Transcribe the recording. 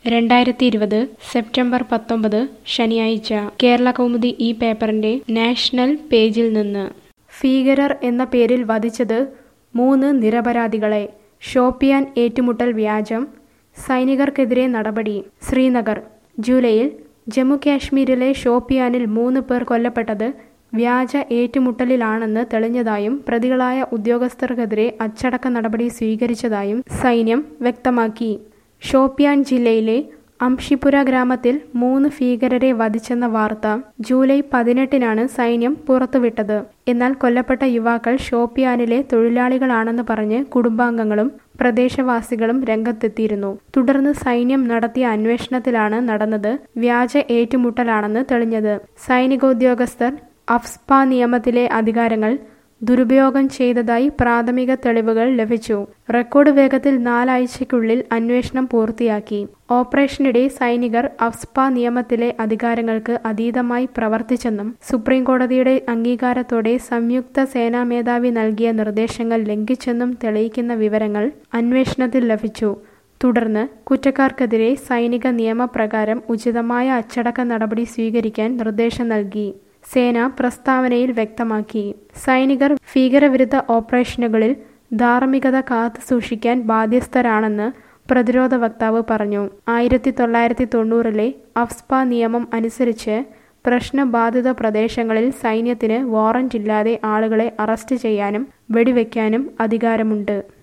രണ്ടായിരത്തി ഇരുപത് സെപ്റ്റംബർ പത്തൊമ്പത് ശനിയാഴ്ച കേരള കൗമുദി ഈ പേപ്പറിന്റെ നാഷണൽ പേജിൽ നിന്ന് ഭീകരർ എന്ന പേരിൽ വധിച്ചത് മൂന്ന് നിരപരാധികളെ ഷോപ്പിയാൻ ഏറ്റുമുട്ടൽ വ്യാജം സൈനികർക്കെതിരെ നടപടി ശ്രീനഗർ ജൂലൈയിൽ ജമ്മു കാശ്മീരിലെ ഷോപ്പിയാനിൽ മൂന്ന് പേർ കൊല്ലപ്പെട്ടത് വ്യാജ ഏറ്റുമുട്ടലിലാണെന്ന് തെളിഞ്ഞതായും പ്രതികളായ ഉദ്യോഗസ്ഥർക്കെതിരെ അച്ചടക്ക നടപടി സ്വീകരിച്ചതായും സൈന്യം വ്യക്തമാക്കി ഷോപ്പിയാൻ ജില്ലയിലെ അംഷിപുര ഗ്രാമത്തിൽ മൂന്ന് ഭീകരരെ വധിച്ചെന്ന വാർത്ത ജൂലൈ പതിനെട്ടിനാണ് സൈന്യം പുറത്തുവിട്ടത് എന്നാൽ കൊല്ലപ്പെട്ട യുവാക്കൾ ഷോപ്പിയാനിലെ തൊഴിലാളികളാണെന്ന് പറഞ്ഞ് കുടുംബാംഗങ്ങളും പ്രദേശവാസികളും രംഗത്തെത്തിയിരുന്നു തുടർന്ന് സൈന്യം നടത്തിയ അന്വേഷണത്തിലാണ് നടന്നത് വ്യാജ ഏറ്റുമുട്ടലാണെന്ന് തെളിഞ്ഞത് സൈനികോദ്യോഗസ്ഥർ അഫ്സ്പ നിയമത്തിലെ അധികാരങ്ങൾ ദുരുപയോഗം ചെയ്തതായി പ്രാഥമിക തെളിവുകൾ ലഭിച്ചു റെക്കോർഡ് വേഗത്തിൽ നാലാഴ്ചയ്ക്കുള്ളിൽ അന്വേഷണം പൂർത്തിയാക്കി ഓപ്പറേഷനിടെ സൈനികർ അഫ്സ്പ നിയമത്തിലെ അധികാരങ്ങൾക്ക് അതീതമായി പ്രവർത്തിച്ചെന്നും സുപ്രീം കോടതിയുടെ അംഗീകാരത്തോടെ സംയുക്ത സേനാ മേധാവി നൽകിയ നിർദ്ദേശങ്ങൾ ലംഘിച്ചെന്നും തെളിയിക്കുന്ന വിവരങ്ങൾ അന്വേഷണത്തിൽ ലഭിച്ചു തുടർന്ന് കുറ്റക്കാർക്കെതിരെ സൈനിക നിയമപ്രകാരം ഉചിതമായ അച്ചടക്ക നടപടി സ്വീകരിക്കാൻ നിർദ്ദേശം നൽകി സേന പ്രസ്താവനയിൽ വ്യക്തമാക്കി സൈനികർ ഭീകരവിരുദ്ധ ഓപ്പറേഷനുകളിൽ ധാർമ്മികത കാത്തു സൂക്ഷിക്കാൻ ബാധ്യസ്ഥരാണെന്ന് പ്രതിരോധ വക്താവ് പറഞ്ഞു ആയിരത്തി തൊള്ളായിരത്തി തൊണ്ണൂറിലെ അഫ്സ്പ നിയമം അനുസരിച്ച് പ്രശ്നബാധിത പ്രദേശങ്ങളിൽ സൈന്യത്തിന് വാറന്റില്ലാതെ ആളുകളെ അറസ്റ്റ് ചെയ്യാനും വെടിവെക്കാനും അധികാരമുണ്ട്